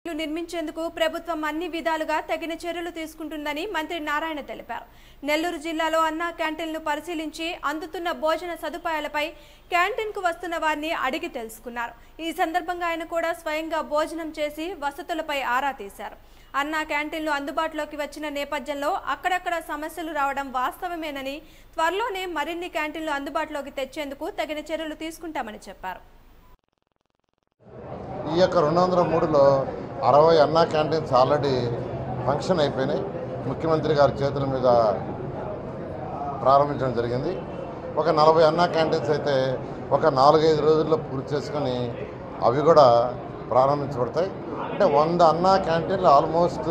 ఇళ్లు నిర్మించేందుకు ప్రభుత్వం అన్ని విధాలుగా తగిన చర్యలు తీసుకుంటుందని మంత్రి నారాయణ తెలిపారు నెల్లూరు జిల్లాలో అన్నా క్యాంటీన్లు పరిశీలించి అందుతున్న భోజన సదుపాయాలపై క్యాంటీన్కు వస్తున్న వారిని అడిగి తెలుసుకున్నారు ఈ సందర్భంగా ఆయన కూడా స్వయంగా భోజనం చేసి వసతులపై ఆరా తీశారు అన్నా క్యాంటీన్లు అందుబాటులోకి వచ్చిన నేపథ్యంలో అక్కడక్కడ సమస్యలు రావడం వాస్తవమేనని త్వరలోనే మరిన్ని క్యాంటీన్లు అందుబాటులోకి తెచ్చేందుకు తగిన చర్యలు తీసుకుంటామని చెప్పారు ఈ యొక్క రెండు వందల మూడులో అరవై అన్నా క్యాంటీన్స్ ఆల్రెడీ ఫంక్షన్ అయిపోయినాయి ముఖ్యమంత్రి గారి చేతుల మీద ప్రారంభించడం జరిగింది ఒక నలభై అన్నా క్యాంటీన్స్ అయితే ఒక నాలుగైదు రోజుల్లో పూర్తి చేసుకొని అవి కూడా ప్రారంభించబడతాయి అంటే వంద అన్నా క్యాంటీన్లు ఆల్మోస్ట్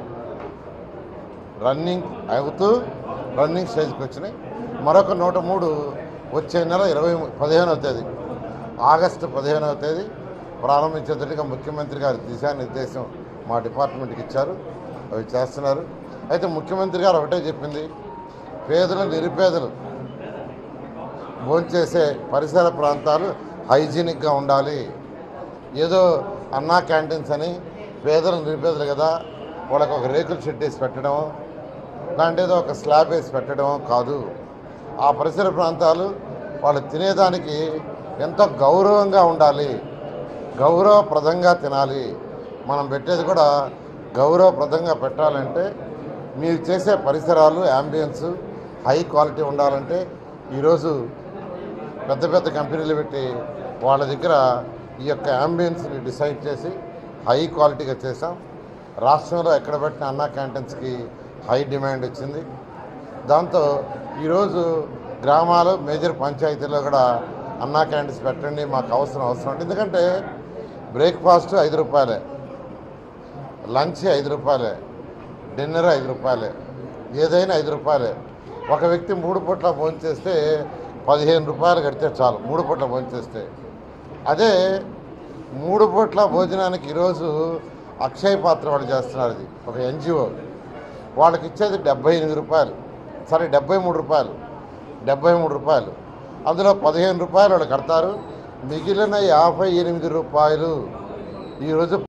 రన్నింగ్ అవుతూ రన్నింగ్ స్టేజ్కి వచ్చినాయి మరొక నూట మూడు వచ్చే నెల ఇరవై పదిహేనవ తేదీ ఆగస్టు పదిహేనవ తేదీ ప్రారంభించేటట్టుగా ముఖ్యమంత్రి గారి దిశానిర్దేశం మా డిపార్ట్మెంట్కి ఇచ్చారు అవి చేస్తున్నారు అయితే ముఖ్యమంత్రి గారు ఒకటే చెప్పింది పేదలు నిరుపేదలు భోంచేసే పరిసర ప్రాంతాలు హైజీనిక్గా ఉండాలి ఏదో అన్నా క్యాంటీన్స్ అని పేదలు నిరుపేదలు కదా వాళ్ళకి ఒక రేకుల షెడ్ వేసి పెట్టడం లాంటి ఏదో ఒక స్లాబ్ వేసి పెట్టడం కాదు ఆ పరిసర ప్రాంతాలు వాళ్ళు తినేదానికి ఎంతో గౌరవంగా ఉండాలి గౌరవప్రదంగా తినాలి మనం పెట్టేది కూడా గౌరవప్రదంగా పెట్టాలంటే మీరు చేసే పరిసరాలు యాంబియన్స్ హై క్వాలిటీ ఉండాలంటే ఈరోజు పెద్ద పెద్ద కంపెనీలు పెట్టి వాళ్ళ దగ్గర ఈ యొక్క యాంబియన్స్ని డిసైడ్ చేసి హై క్వాలిటీగా చేసాం రాష్ట్రంలో ఎక్కడ పెట్టిన అన్నా క్యాంటీన్స్కి హై డిమాండ్ వచ్చింది దాంతో ఈరోజు గ్రామాలు మేజర్ పంచాయతీల్లో కూడా అన్నా క్యాంటీన్స్ పెట్టండి మాకు అవసరం అవసరం అంటే ఎందుకంటే బ్రేక్ఫాస్ట్ ఐదు రూపాయలే లంచ్ ఐదు రూపాయలే డిన్నర్ ఐదు రూపాయలే ఏదైనా ఐదు రూపాయలే ఒక వ్యక్తి మూడు పూట్ల భోంచేస్తే పదిహేను రూపాయలు కడితే చాలు మూడు పూట్ల భోంచేస్తే అదే మూడు పూట్ల భోజనానికి ఈరోజు అక్షయ పాత్ర వాళ్ళు చేస్తున్నారు ఇది ఒక ఎన్జిఓ వాళ్ళకి ఇచ్చేది డెబ్బై ఎనిమిది రూపాయలు సరే డెబ్బై మూడు రూపాయలు డెబ్బై మూడు రూపాయలు అందులో పదిహేను రూపాయలు వాళ్ళు కడతారు మిగిలిన యాభై ఎనిమిది రూపాయలు ఈరోజు